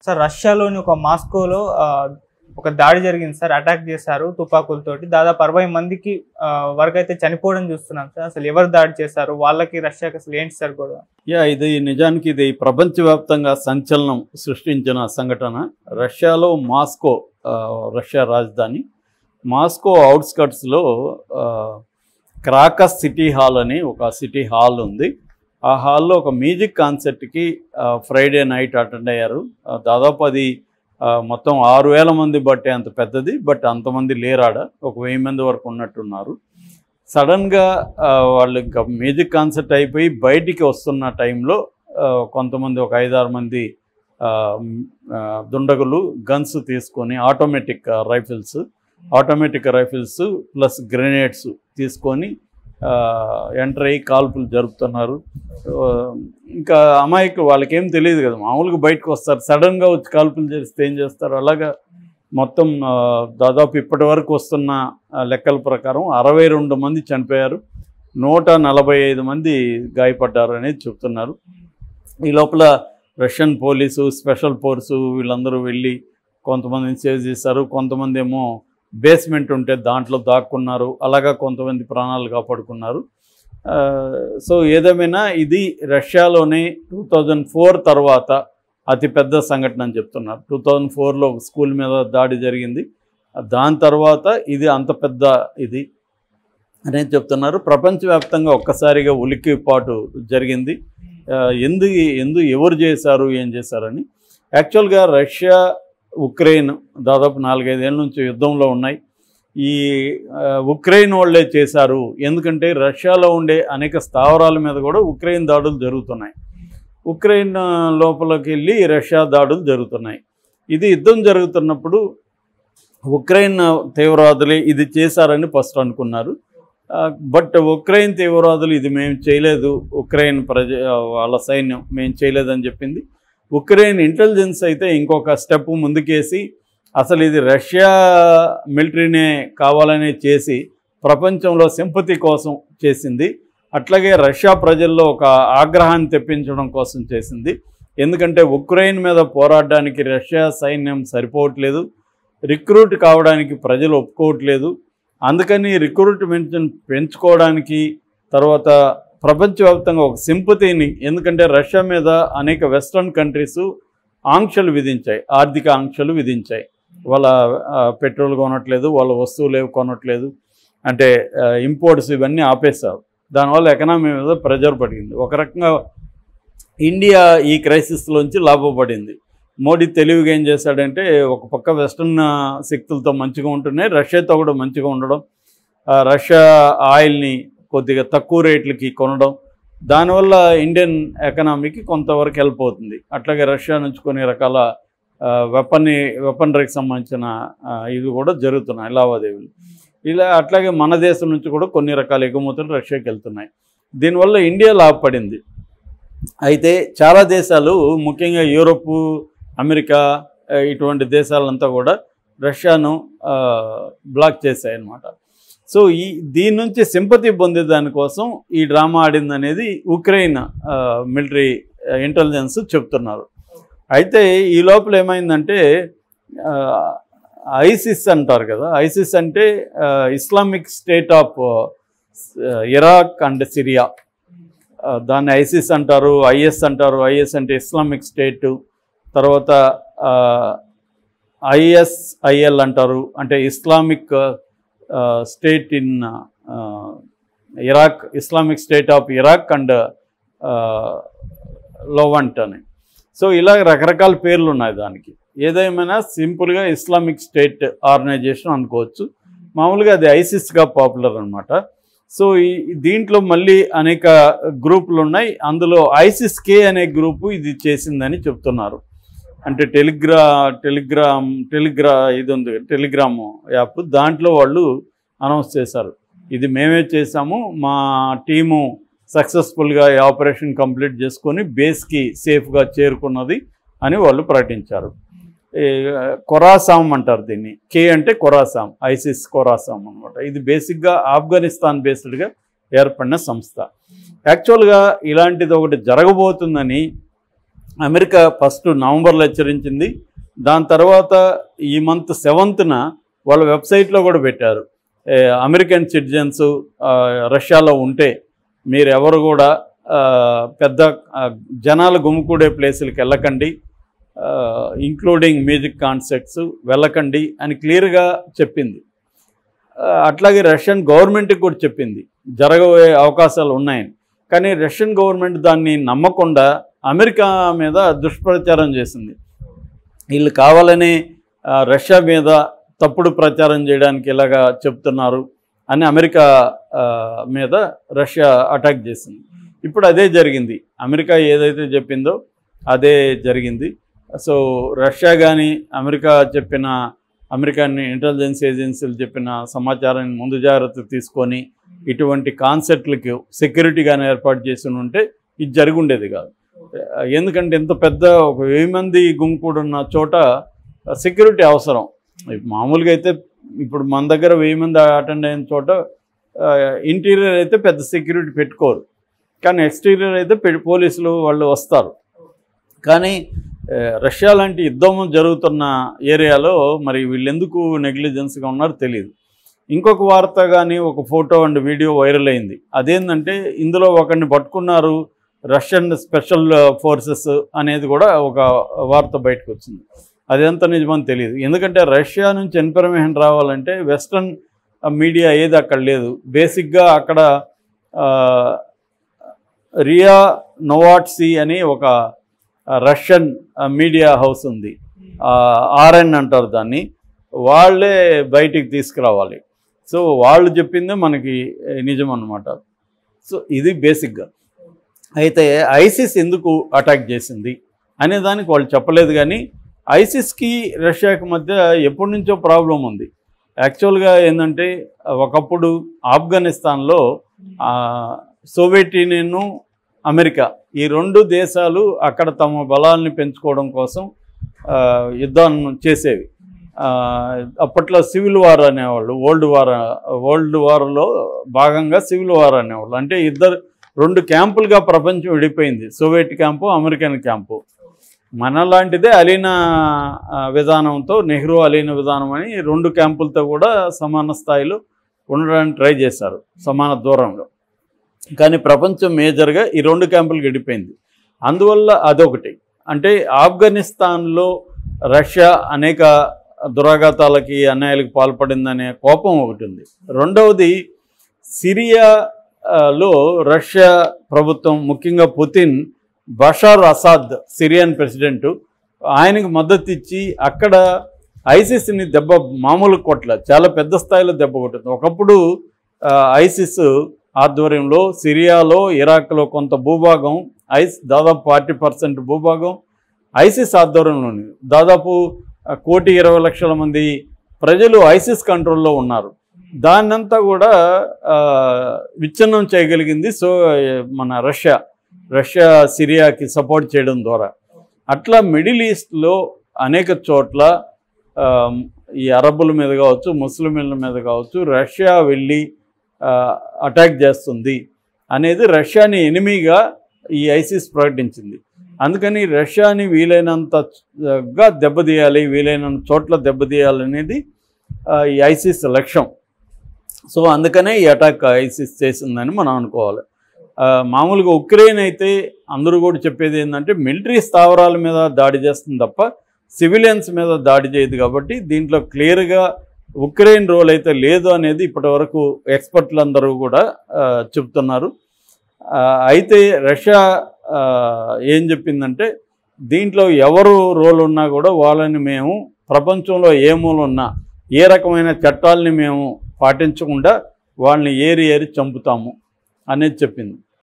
sir రష్యాలోని ఒక మాస్కోలో ఆ, ఒక దాడి జరిగింది సార్ అటాక్ చేశారు తుపాకులతోటి దాదాపు అరవై మందికి ఆ, వరకు అయితే చనిపోవడం చూస్తున్నాం సార్ అసలు ఎవరు దాడి చేశారు వాళ్ళకి రష్యాకి అసలు ఏంటి సార్ గొడవ యా ఇది నిజానికి ఇది ప్రపంచవ్యాప్తంగా సంచలనం సృష్టించిన సంఘటన రష్యాలో మాస్కో ఆ, రష్యా రాజధాని మాస్కో అవుట్స్కట్స్లో క్రాకస్ సిటీ హాల్ అని ఒక సిటీ హాల్ ఉంది ఆ హాల్లో ఒక మ్యూజిక్ కాన్సర్ట్కి ఫ్రైడే నైట్ అటెండ్ అయ్యారు ఆ, దాదాపు అది ఆ, మొత్తం ఆరు వేల మంది బట్టే అంత పెద్దది బట్ అంతమంది లేరాడ ఒక వెయ్యి మంది వరకు ఉన్నట్టున్నారు సడన్గా ఆ, వాళ్ళు ఇంకా మ్యూజిక్ కాన్సర్ట్ అయిపోయి బయటికి వస్తున్న టైంలో ఆ, కొంతమంది ఒక ఐదారు మంది ఆ, మ్, ఆ, దుండగులు గన్స్ తీసుకొని automatic rifles automatic rifles plus grenades తీసుకొని ఎంటర్ అయ్యి కాల్పులు జరుపుతున్నారు ఆ, ఇంకా అమాయకు వాళ్ళకేం తెలియదు కదా మామూలుగా బయటకు వస్తారు సడన్గా వచ్చి కాల్పులు చేస్తే ఏం చేస్తారు అలాగా మొత్తం ఆ, దాదాపు ఇప్పటి వరకు వస్తున్న ఆ, లెక్కల ప్రకారం అరవై రెండు మంది చనిపోయారు నూట నలభై ఐదు మంది గాయపడ్డారు అనేది చెప్తున్నారు ఈ లోపల రష్యన్ పోలీసు స్పెషల్ ఫోర్సు వీళ్ళందరూ వెళ్ళి కొంతమందిని సేవ్ చేశారు కొంతమంది ఏమో బేస్మెంట్ ఉంటే దాంట్లో దాక్కున్నారు అలాగా కొంతమంది ప్రాణాలు కాపాడుకున్నారు ఆ, సో ఏదేమైనా ఇది రష్యాలోనే టూ థౌజండ్ ఫోర్ తర్వాత అతిపెద్ద సంఘటన అని చెప్తున్నారు టూ థౌజండ్ ఫోర్లో స్కూల్ మీద దాడి జరిగింది దాని తర్వాత ఇది అంత పెద్ద ఇది అనేది చెప్తున్నారు ప్రపంచవ్యాప్తంగా ఒక్కసారిగా ఉలిక్కిపాటు జరిగింది ఆ, ఎందు ఎందు ఎవరు చేశారు ఏం చేశారని యాక్చువల్గా రష్యా ఉక్రెయిన్ దాదాపు నాలుగైదేళ్ళ నుంచి యుద్ధంలో ఉన్నాయి ఈ ఆ, ఉక్రెయిన్ వాళ్ళే చేశారు ఎందుకంటే రష్యాలో ఉండే అనేక స్థావరాల మీద కూడా ఉక్రెయిన్ దాడులు జరుగుతున్నాయి ఉక్రెయిన్ ఆ, లోపలికి వెళ్ళి రష్యా దాడులు జరుగుతున్నాయి ఇది యుద్ధం జరుగుతున్నప్పుడు ఉక్రెయిన్ తీవ్రవాదులే ఇది చేశారని ఫస్ట్ అనుకున్నారు ఆ, బట్ ఉక్రెయిన్ తీవ్రవాదులు ఇది మేము చేయలేదు ఉక్రెయిన్ ప్రజ వాళ్ళ సైన్యం మేము చేయలేదని చెప్పింది ఉక్రెయిన్ ఇంటెలిజెన్స్ అయితే ఇంకొక స్టెప్ ముందుకేసి అసలు ఇది రష్యా మిలిటరీనే కావాలనే చేసి ప్రపంచంలో సింపతి కోసం చేసింది అట్లాగే రష్యా ప్రజల్లో ఒక ఆగ్రహాన్ని తెప్పించడం కోసం చేసింది ఎందుకంటే ఉక్రెయిన్ మీద పోరాడడానికి రష్యా సైన్యం సరిపోవట్లేదు రిక్రూట్ కావడానికి ప్రజలు ఒప్పుకోవట్లేదు అందుకని రిక్రూట్మెంట్ పెంచుకోవడానికి తర్వాత ప్రపంచవ్యాప్తంగా ఒక సింపతిని ఎందుకంటే రష్యా మీద అనేక వెస్ట్రన్ కంట్రీస్ ఆంక్షలు విధించాయి ఆర్థిక ఆంక్షలు విధించాయి వాళ్ళ ఆ, పెట్రోల్ కొనట్లేదు వాళ్ళ వస్తువులు ఏవి కొనట్లేదు అంటే ఇంపోర్ట్స్ ఇవన్నీ ఆపేశారు దానివల్ల ఎకనామీ మీద ప్రెజర్ పడింది ఒక రకంగా ఇండియా ఈ క్రైసిస్లోంచి లాభపడింది మోడీ తెలివిగా ఏం చేశాడంటే ఒక పక్క వెస్ట్రన్ ఆ, శక్తులతో మంచిగా ఉంటున్నాయి రష్యాతో కూడా మంచిగా ఉండడం ఆ, రష్యా ఆయిల్ని కొద్దిగా తక్కువ రేట్లకి కొనడం దానివల్ల ఇండియన్ ఎకనామీకి కొంతవరకు హెల్ప్ అవుతుంది అట్లాగే రష్యా నుంచి కొన్ని రకాల వెపన్ వెపనరీకి సంబంధించిన ఆ, ఇవి కూడా జరుగుతున్నాయి లావాదేవీలు ఇలా అట్లాగే మన దేశం నుంచి కూడా కొన్ని రకాల ఎగుమతులు రష్యాకి వెళ్తున్నాయి దీనివల్ల ఇండియా లాభపడింది అయితే చాలా దేశాలు ముఖ్యంగా యూరోపు అమెరికా ఆ, ఇటువంటి దేశాలంతా కూడా రష్యాను ఆ, బ్లాక్ చేశాయి అన్నమాట సో ఈ దీని నుంచి సింపతి పొందే దానికోసం ఈ డ్రామా ఆడింది అనేది ఉక్రెయిన్ మిలిటరీ ఇంటెలిజెన్స్ చెప్తున్నారు అయితే ఈ లోపల ఏమైందంటే ఆ, ఐసిస్ అంటారు కదా ఐసిస్ అంటే ఆ, Islamic State of uh, Iraq and Syria ఆ, దాన్ని ఐసిస్ అంటారు ఐఎస్ అంటారు ఐఎస్ అంటే ఇస్లామిక్ స్టేట్ తర్వాత ఐఎస్ఐఎల్ అంటారు అంటే Islamic uh, State in uh, Iraq Islamic State of Iraq and uh, Levant అని సో ఇలా రకరకాల పేర్లు ఉన్నాయి దానికి ఏదేమైనా సింపుల్గా ఇస్లామిక్ స్టేట్ ఆర్గనైజేషన్ అనుకోవచ్చు మామూలుగా అది ఐసిస్గా పాపులర్ అనమాట సో ఈ దీంట్లో మళ్ళీ అనేక గ్రూపులు ఉన్నాయి అందులో ఐసిస్ కే అనే గ్రూపు ఇది చేసిందని చెప్తున్నారు అంటే టెలిగ్రా టెలిగ్రామ్ టెలిగ్రా ఇది ఉంది టెలిగ్రామ్ యాప్ దాంట్లో వాళ్ళు అనౌన్స్ చేశారు ఇది మేమే చేసాము మా టీము సక్సెస్ఫుల్గా ఈ ఆపరేషన్ కంప్లీట్ చేసుకొని బేస్కి సేఫ్గా చేరుకున్నది అని వాళ్ళు ప్రకటించారు ఈ కొరాసాం అంటారు దీన్ని కే అంటే కొరాసాం ఐసిస్ కొరాసాం అనమాట ఇది బేసిక్గా ఆఫ్ఘనిస్తాన్ బేస్డ్గా ఏర్పడిన సంస్థ యాక్చువల్గా ఇలాంటిది ఒకటి జరగబోతుందని అమెరికా ఫస్ట్ నవంబర్లో హెచ్చరించింది దాని తర్వాత ఈ మంత్ సెవెంత్న వాళ్ళ వెబ్సైట్లో కూడా పెట్టారు ఏ, అమెరికన్ సిటిజన్స్ రష్యాలో ఉంటే మీరు ఎవరు కూడా ఆ, పెద్ద ఆ, జనాలు గుమ్ముకూడే ప్లేసులకి వెళ్ళకండి ఇంక్లూడింగ్ మ్యూజిక్ కాన్సర్ట్స్ వెళ్ళకండి అని క్లియర్గా చెప్పింది ఆ, అట్లాగే రష్యన్ గవర్నమెంట్కి కూడా చెప్పింది జరగబోయే అవకాశాలు ఉన్నాయని కానీ రష్యన్ గవర్నమెంట్ దాన్ని నమ్మకుండా అమెరికా మీద దుష్ప్రచారం చేసింది వీళ్ళు కావాలని ఆ, రష్యా మీద తప్పుడు ప్రచారం చేయడానికి ఇలాగా చెప్తున్నారు అని అమెరికా ఆ, మీద రష్యా అటాక్ చేసింది ఇప్పుడు అదే జరిగింది అమెరికా ఏదైతే చెప్పిందో అదే జరిగింది సో రష్యా కానీ అమెరికా చెప్పిన అమెరికన్ ఇంటెలిజెన్స్ ఏజెన్సీలు చెప్పిన సమాచారాన్ని ముందు జాగ్రత్త తీసుకొని ఇటువంటి కాన్సెప్ట్లకి సెక్యూరిటీ కానీ ఏర్పాటు చేసి ఉంటే ఇది జరిగి ఉండేది కాదు ఎందుకంటే ఇంత పెద్ద ఒక వెయ్యి మంది గుంపుడున్న చోట సెక్యూరిటీ అవసరం మామూలుగా అయితే ఇప్పుడు మన దగ్గర వెయ్యి మంది అటెండ్ అయిన చోట ఇంటీరియర్ అయితే పెద్ద సెక్యూరిటీ పెట్టుకోరు కానీ ఎక్స్టీరియర్ అయితే పె- పోలీసులు వాళ్ళు వస్తారు కానీ ఆ, రష్యా లాంటి యుద్ధం జరుగుతున్న ఏరియాలో మరి వీళ్ళు ఎందుకు నెగ్లిజెన్స్గా ఉన్నారో తెలియదు ఇంకొక వార్త కానీ ఒక ఫోటో అండ్ వీడియో వైరల్ అయింది అదేంటంటే ఇందులో ఒకరిని పట్టుకున్నారు రష్యన్ స్పెషల్ ఫోర్సెస్ అనేది కూడా ఒక వార్త బయటకు వచ్చింది అదెంత నిజమని తెలియదు ఎందుకంటే రష్యా నుంచి ఇన్ఫర్మేషన్ రావాలంటే వెస్ట్రన్ మీడియా ఏది అక్కడ లేదు బేసిక్గా అక్కడ ఆ, రియా నోవాట్సీ అని ఒక రష్యన్ మీడియా హౌస్ ఉంది ఆర్ఎన్ అంటారు దాన్ని వాళ్ళే బయటికి తీసుకురావాలి సో వాళ్ళు చెప్పిందే మనకి నిజం అన్నమాట సో ఇది బేసిక్గా అయితే ఐసిస్ ఎందుకు అటాక్ చేసింది అనే దానికి వాళ్ళు చెప్పలేదు కానీ ఐసిస్కి రష్యాకి మధ్య ఎప్పటి నుంచో ప్రాబ్లం ఉంది యాక్చువల్గా ఏంటంటే ఒకప్పుడు ఆఫ్ఘనిస్తాన్లో ఆ, సోవియట్ యూనియన్ అమెరికా ఈ రెండు దేశాలు అక్కడ తమ బలాల్ని పెంచుకోవడం కోసం ఆ, యుద్ధాన్ని చేసేవి ఆ, అప్పట్లో సివిల్ వార్ అనేవాళ్ళు ఓల్డ్ వార్ ఓల్డ్ వార్లో భాగంగా సివిల్ వార్ అనేవాళ్ళు అంటే ఇద్దరు రెండు క్యాంపులుగా ప్రపంచం విడిపోయింది సోవియట్ క్యాంపు అమెరికన్ క్యాంపు మనలాంటిదే అలీనా ఆ, విధానంతో నెహ్రూ అలీనా విధానం అని రెండు క్యాంపులతో కూడా సమాన స్థాయిలో ఉండడానికి ట్రై చేశారు సమాన దూరంలో కానీ ప్రపంచం మేజర్గా ఈ రెండు క్యాంపులు గడిపోయింది అందువల్ల అదొకటి అంటే ఆఫ్ఘనిస్తాన్లో రష్యా అనేక దురాఘాతాలకి అన్యాయాలకు పాల్పడిందనే కోపం ఒకటి ఉంది రెండవది సిరియాలో రష్యా ప్రభుత్వం ముఖ్యంగా Putin Bashar Assad Syrian president ఆయనకు మద్దతు ఇచ్చి అక్కడ ఐసిస్ని దెబ్బ మామూలు కొట్ల చాలా పెద్ద స్థాయిలో దెబ్బ కొట్టింది ఒకప్పుడు ఆ, ఐసిస్ ఆధ్వర్యంలో సిరియాలో ఇరాక్లో కొంత భూభాగం ఐస్ దాదాపు ఫార్టీ పర్సెంట్ భూభాగం ఐసిస్ ఆధ్వర్యంలో ఉంది దాదాపు ఆ, కోటి ఇరవై లక్షల మంది ప్రజలు ఐసిస్ కంట్రోల్లో ఉన్నారు దాన్నంతా కూడా ఆ, విచ్ఛిన్నం చేయగలిగింది సో మన రష్యా రష్యా సిరియాకి సపోర్ట్ చేయడం ద్వారా అట్లా మిడిల్ ఈస్ట్లో అనేక చోట్ల ఆ, ఈ అరబ్బుల మీద కావచ్చు ముస్లింల మీద కావచ్చు రష్యా వెళ్ళి ఆ, అటాక్ చేస్తుంది అనేది రష్యాని ఎనిమిగా ఈ ఐసిస్ ప్రకటించింది అందుకని రష్యాని వీలైనంతగా దెబ్బతీయాలి వీలైనంత చోట్ల దెబ్బతీయాలనేది ఆ, ఈ ఐసిస్ లక్ష్యం సో అందుకనే ఈ అటాక్ ఐసిస్ చేసిందని మనం అనుకోవాలి ఆ, మామూలుగా ఉక్రెయిన్ అయితే అందరూ కూడా చెప్పేది ఏంటంటే మిలిటరీ స్థావరాల మీద దాడి చేస్తుంది తప్ప సివిలియన్స్ మీద దాడి చేయదు కాబట్టి దీంట్లో క్లియర్గా ఉక్రెయిన్ రోల్ అయితే లేదు అనేది ఇప్పటివరకు ఎక్స్పర్ట్లు అందరూ కూడా ఆ, చెప్తున్నారు ఆ, అయితే రష్యా ఆ, ఏం చెప్పిందంటే దీంట్లో ఎవరు రోల్ ఉన్నా కూడా వాళ్ళని మేము ప్రపంచంలో ఏ మూల ఉన్నా ఏ రకమైన చట్టాలని మేము పాటించకుండా వాళ్ళని ఏరి ఏరి చంపుతాము అనేది చెప్పింది